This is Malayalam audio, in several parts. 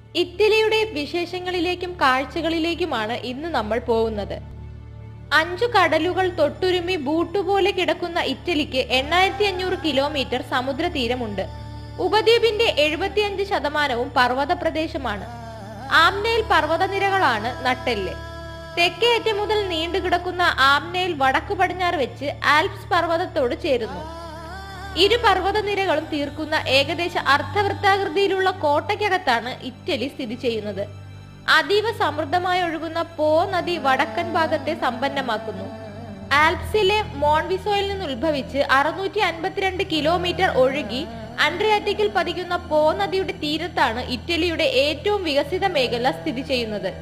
ഇറ്റലിയുടെ വിശേഷങ്ങളിലേക്കും കാഴ്ചകളിലേക്കുമാണ് ഇന്ന് നമ്മൾ പോകുന്നത് അഞ്ചു കടലുകൾ തൊട്ടുരുമി ബൂട്ടുപോലെ കിടക്കുന്ന ഇറ്റലിക്ക് എണ്ണായിരത്തി അഞ്ഞൂറ് കിലോമീറ്റർ സമുദ്രതീരമുണ്ട് ഉപദ്വീപിന്റെ എഴുപത്തിയഞ്ച് ശതമാനവും പർവ്വത പ്രദേശമാണ് ആംനയിൽ പർവ്വതനിരകളാണ് നട്ടെല്ല് തെക്കേ അറ്റം മുതൽ നീണ്ടുകിടക്കുന്ന ആംനയിൽ വടക്കു പടിഞ്ഞാറ് വെച്ച് ആൽപ്സ് പർവ്വതത്തോട് ചേരുന്നു ഇരു പർവ്വതനിരകളും തീർക്കുന്ന ഏകദേശ അർദ്ധവൃത്താകൃതിയിലുള്ള കോട്ടയ്ക്കകത്താണ് ഇറ്റലി സ്ഥിതി ചെയ്യുന്നത് അതീവ സമൃദ്ധമായി ഒഴുകുന്ന പോ നദി വടക്കൻ ഭാഗത്തെ സമ്പന്നമാക്കുന്നു ആൽപ്സിലെ മോൺവിസോയിൽ നിന്ന് ഉത്ഭവിച്ച് അറുന്നൂറ്റി അൻപത്തിരണ്ട് കിലോമീറ്റർ ഒഴുകി അൻഡ്രിയാറ്റിക്കിൽ പതിക്കുന്ന പോ നദിയുടെ തീരത്താണ് ഇറ്റലിയുടെ ഏറ്റവും വികസിത മേഖല സ്ഥിതി ചെയ്യുന്നത്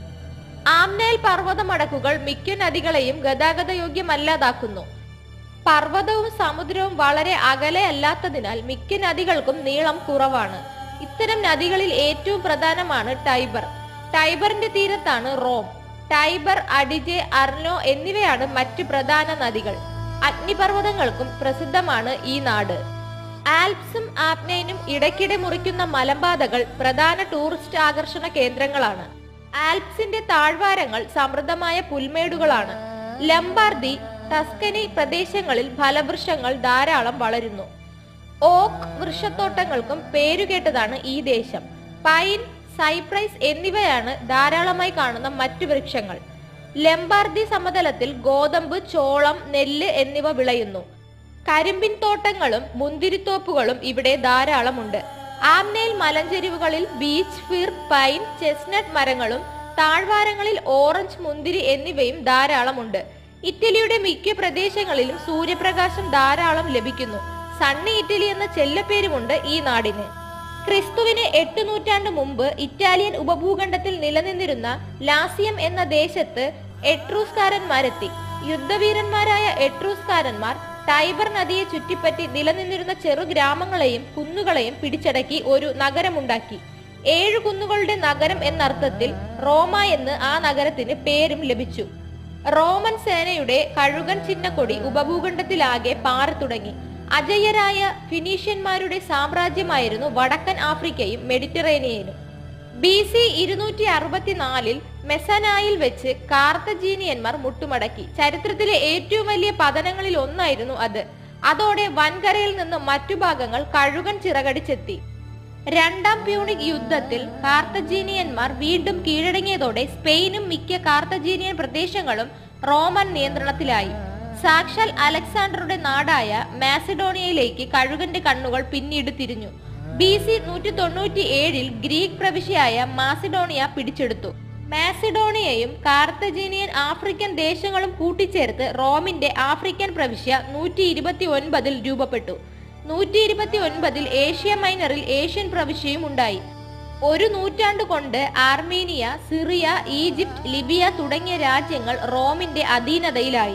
ആംനയിൽ പർവ്വതമടക്കുകൾ മിക്ക നദികളെയും ഗതാഗത യോഗ്യമല്ലാതാക്കുന്നു പർവ്വതവും സമുദ്രവും വളരെ അകലെ അല്ലാത്തതിനാൽ മിക്ക നദികൾക്കും നീളം കുറവാണ് ഇത്തരം നദികളിൽ ഏറ്റവും പ്രധാനമാണ് ടൈബർ ടൈബറിന്റെ തീരത്താണ് റോം ടൈബർ അഡിജെ അർനോ എന്നിവയാണ് മറ്റ് പ്രധാന നദികൾ അഗ്നിപർവ്വതങ്ങൾക്കും പ്രസിദ്ധമാണ് ഈ നാട് ആൽപ്സും ആപ്നൈനും ഇടയ്ക്കിടെ മുറിക്കുന്ന മലമ്പാതകൾ പ്രധാന ടൂറിസ്റ്റ് ആകർഷണ കേന്ദ്രങ്ങളാണ് ആൽപ്സിന്റെ താഴ്വാരങ്ങൾ സമൃദ്ധമായ പുൽമേടുകളാണ് ലംബാർദി ടസ്കനി പ്രദേശങ്ങളിൽ ഫലവൃക്ഷങ്ങൾ ധാരാളം വളരുന്നു ഓക്ക് വൃക്ഷത്തോട്ടങ്ങൾക്കും പേരുകേട്ടതാണ് ഈ ദേശം പൈൻ സൈപ്രൈസ് എന്നിവയാണ് ധാരാളമായി കാണുന്ന മറ്റു വൃക്ഷങ്ങൾ ലംബാർദി സമതലത്തിൽ ഗോതമ്പ് ചോളം നെല്ല് എന്നിവ വിളയുന്നു കരിമ്പിൻ തോട്ടങ്ങളും മുന്തിരിത്തോപ്പുകളും ഇവിടെ ധാരാളമുണ്ട് ആംനയിൽ മലഞ്ചെരിവുകളിൽ ബീച്ച് ഫിർ പൈൻ ചെസ്നട്ട് മരങ്ങളും താഴ്വാരങ്ങളിൽ ഓറഞ്ച് മുന്തിരി എന്നിവയും ധാരാളമുണ്ട് ഇറ്റലിയുടെ മിക്ക പ്രദേശങ്ങളിലും സൂര്യപ്രകാശം ധാരാളം ലഭിക്കുന്നു സണ്ണി ഇറ്റലി എന്ന ചെല്ലപ്പേരുമുണ്ട് ഈ നാടിന് ക്രിസ്തുവിന് എട്ട് നൂറ്റാണ്ട് മുമ്പ് ഇറ്റാലിയൻ ഉപഭൂഖണ്ഡത്തിൽ നിലനിന്നിരുന്ന ലാസിയം എന്ന ദേശത്ത് എട്രൂസ്കാരന്മാരെത്തി യുദ്ധവീരന്മാരായ എട്രൂസ്കാരന്മാർ ടൈബർ നദിയെ ചുറ്റിപ്പറ്റി നിലനിന്നിരുന്ന ചെറു ഗ്രാമങ്ങളെയും കുന്നുകളെയും പിടിച്ചടക്കി ഒരു നഗരമുണ്ടാക്കി ഏഴു കുന്നുകളുടെ നഗരം എന്നർത്ഥത്തിൽ റോമ എന്ന് ആ നഗരത്തിന് പേരും ലഭിച്ചു റോമൻ സേനയുടെ കഴുകൻ ചിഹ്നക്കൊടി ഉപഭൂഖണ്ഡത്തിലാകെ പാറി തുടങ്ങി അജയ്യരായ ഫിനീഷ്യന്മാരുടെ സാമ്രാജ്യമായിരുന്നു വടക്കൻ ആഫ്രിക്കയും മെഡിറ്ററേനിയനും ബി സി ഇരുന്നൂറ്റി അറുപത്തിനാലിൽ മെസനായിൽ വെച്ച് കാർത്തജീനിയന്മാർ മുട്ടുമടക്കി ചരിത്രത്തിലെ ഏറ്റവും വലിയ പതനങ്ങളിൽ ഒന്നായിരുന്നു അത് അതോടെ വൻകരയിൽ നിന്ന് മറ്റു ഭാഗങ്ങൾ കഴുകൻ ചിറകടിച്ചെത്തി രണ്ടാം പ്യൂണിക് യുദ്ധത്തിൽ കാർത്തജീനിയന്മാർ വീണ്ടും കീഴടങ്ങിയതോടെ സ്പെയിനും മിക്ക കാർത്തജീനിയൻ പ്രദേശങ്ങളും റോമൻ നിയന്ത്രണത്തിലായി സാക്ഷാൽ അലക്സാണ്ടറുടെ നാടായ മാസിഡോണിയയിലേക്ക് കഴുകന്റെ കണ്ണുകൾ പിന്നീട് തിരിഞ്ഞു ബി സി നൂറ്റി തൊണ്ണൂറ്റി ഏഴിൽ ഗ്രീക്ക് പ്രവിശ്യയായ മാസിഡോണിയ പിടിച്ചെടുത്തു മാസിഡോണിയയും കാർത്തജീനിയൻ ആഫ്രിക്കൻ ദേശങ്ങളും കൂട്ടിച്ചേർത്ത് റോമിന്റെ ആഫ്രിക്കൻ പ്രവിശ്യ നൂറ്റി ഇരുപത്തി ഒൻപതിൽ രൂപപ്പെട്ടു നൂറ്റി ഇരുപത്തി ഒൻപതിൽ ഏഷ്യ മൈനറിൽ ഏഷ്യൻ പ്രവിശ്യയും ഉണ്ടായി ഒരു നൂറ്റാണ്ട് കൊണ്ട് ആർമേനിയ സിറിയ ഈജിപ്റ്റ് ലിബിയ തുടങ്ങിയ രാജ്യങ്ങൾ റോമിന്റെ അധീനതയിലായി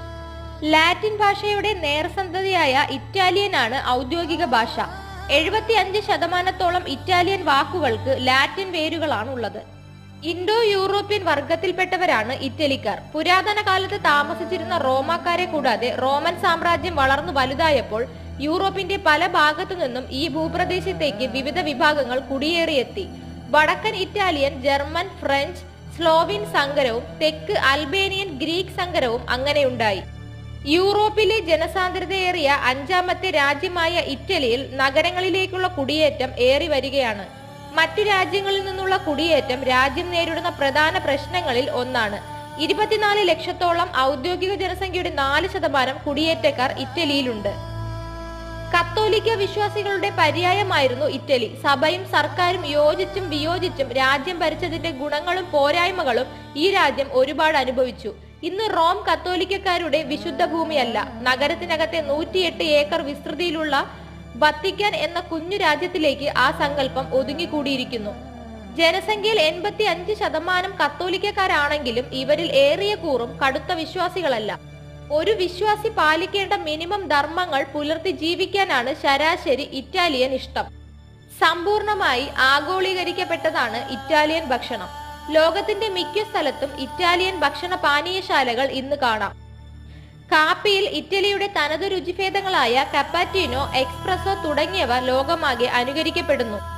ലാറ്റിൻ ഭാഷയുടെ നേർസന്ധതയായ ഇറ്റാലിയനാണ് ഔദ്യോഗിക ഭാഷ എഴുപത്തി അഞ്ച് ശതമാനത്തോളം ഇറ്റാലിയൻ വാക്കുകൾക്ക് ലാറ്റിൻ വേരുകളാണുള്ളത് ഇൻഡോ യൂറോപ്യൻ വർഗത്തിൽപ്പെട്ടവരാണ് ഇറ്റലിക്കാർ പുരാതന കാലത്ത് താമസിച്ചിരുന്ന റോമാക്കാരെ കൂടാതെ റോമൻ സാമ്രാജ്യം വളർന്നു വലുതായപ്പോൾ യൂറോപ്പിന്റെ പല ഭാഗത്തു നിന്നും ഈ ഭൂപ്രദേശത്തേക്ക് വിവിധ വിഭാഗങ്ങൾ കുടിയേറിയെത്തി വടക്കൻ ഇറ്റാലിയൻ ജർമ്മൻ ഫ്രഞ്ച് സ്ലോവിൻ സങ്കരവും തെക്ക് അൽബേനിയൻ ഗ്രീക്ക് സങ്കരവും അങ്ങനെയുണ്ടായി യൂറോപ്പിലെ ജനസാന്ദ്രതയേറിയ അഞ്ചാമത്തെ രാജ്യമായ ഇറ്റലിയിൽ നഗരങ്ങളിലേക്കുള്ള കുടിയേറ്റം ഏറി വരികയാണ് മറ്റു രാജ്യങ്ങളിൽ നിന്നുള്ള കുടിയേറ്റം രാജ്യം നേരിടുന്ന പ്രധാന പ്രശ്നങ്ങളിൽ ഒന്നാണ് ഇരുപത്തിനാല് ലക്ഷത്തോളം ഔദ്യോഗിക ജനസംഖ്യയുടെ നാല് ശതമാനം കുടിയേറ്റക്കാർ ഇറ്റലിയിലുണ്ട് കത്തോലിക്ക വിശ്വാസികളുടെ പര്യായമായിരുന്നു ഇറ്റലി സഭയും സർക്കാരും യോജിച്ചും വിയോജിച്ചും രാജ്യം ഭരിച്ചതിന്റെ ഗുണങ്ങളും പോരായ്മകളും ഈ രാജ്യം ഒരുപാട് അനുഭവിച്ചു ഇന്ന് റോം കത്തോലിക്കക്കാരുടെ വിശുദ്ധ ഭൂമിയല്ല നഗരത്തിനകത്തെ നൂറ്റിയെട്ട് ഏക്കർ വിസ്തൃതിയിലുള്ള വത്തിക്കാൻ എന്ന കുഞ്ഞു രാജ്യത്തിലേക്ക് ആ സങ്കല്പം ഒതുങ്ങിക്കൂടിയിരിക്കുന്നു ജനസംഖ്യയിൽ എൺപത്തി അഞ്ച് ശതമാനം കത്തോലിക്കക്കാരാണെങ്കിലും ഇവരിൽ ഏറിയ കൂറും കടുത്ത വിശ്വാസികളല്ല ഒരു വിശ്വാസി പാലിക്കേണ്ട മിനിമം ധർമ്മങ്ങൾ പുലർത്തി ജീവിക്കാനാണ് ശരാശരി ഇറ്റാലിയൻ ഇഷ്ടം സമ്പൂർണമായി ആഗോളീകരിക്കപ്പെട്ടതാണ് ഇറ്റാലിയൻ ഭക്ഷണം ലോകത്തിന്റെ മിക്ക സ്ഥലത്തും ഇറ്റാലിയൻ ഭക്ഷണ പാനീയശാലകൾ ഇന്ന് കാണാം കാപ്പിയിൽ ഇറ്റലിയുടെ തനത് രുചിഭേദങ്ങളായ കപ്പാറ്റീനോ എക്സ്പ്രസോ തുടങ്ങിയവ ലോകമാകെ അനുകരിക്കപ്പെടുന്നു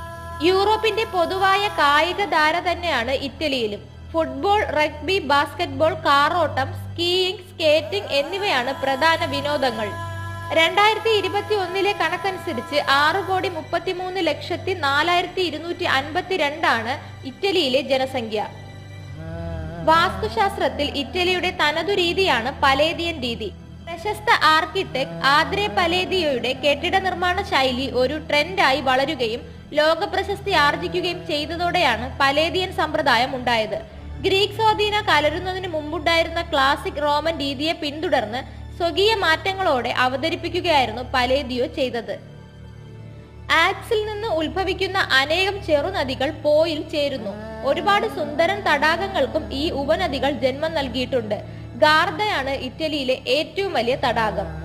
യൂറോപ്പിന്റെ പൊതുവായ കായിക ധാര തന്നെയാണ് ഇറ്റലിയിലും ഫുട്ബോൾ റഗ്ബി ബാസ്കറ്റ്ബോൾ കാറോട്ടം സ്കീയിങ് സ്കേറ്റിംഗ് എന്നിവയാണ് പ്രധാന വിനോദങ്ങൾ രണ്ടായിരത്തി ഇരുപത്തി ഒന്നിലെ കണക്കനുസരിച്ച് ആറ് കോടി മുപ്പത്തിമൂന്ന് ലക്ഷത്തി നാലായിരത്തി ഇരുന്നൂറ്റി അൻപത്തി രണ്ടാണ് ഇറ്റലിയിലെ ജനസംഖ്യ വാസ്തുശാസ്ത്രത്തിൽ ഇറ്റലിയുടെ തനതു രീതിയാണ് പലേദിയൻ രീതി പ്രശസ്ത ആർക്കിടെക്ട് ആദ്രെ പലേദിയോയുടെ കെട്ടിട നിർമ്മാണ ശൈലി ഒരു ട്രെൻഡായി വളരുകയും ലോക പ്രശസ്തി ആർജിക്കുകയും ചെയ്തതോടെയാണ് പലേദിയൻ സമ്പ്രദായം ഉണ്ടായത് ഗ്രീക്ക് സ്വാധീന കലരുന്നതിന് മുമ്പുണ്ടായിരുന്ന ക്ലാസിക് റോമൻ രീതിയെ പിന്തുടർന്ന് സ്വകീയ മാറ്റങ്ങളോടെ അവതരിപ്പിക്കുകയായിരുന്നു പലേദിയോ ചെയ്തത് ആക്സിൽ നിന്ന് ഉത്ഭവിക്കുന്ന അനേകം ചെറുനദികൾ പോയിൽ ചേരുന്നു ഒരുപാട് സുന്ദരൻ തടാകങ്ങൾക്കും ഈ ഉപനദികൾ ജന്മം നൽകിയിട്ടുണ്ട് ഗാർദയാണ് ഇറ്റലിയിലെ ഏറ്റവും വലിയ തടാകം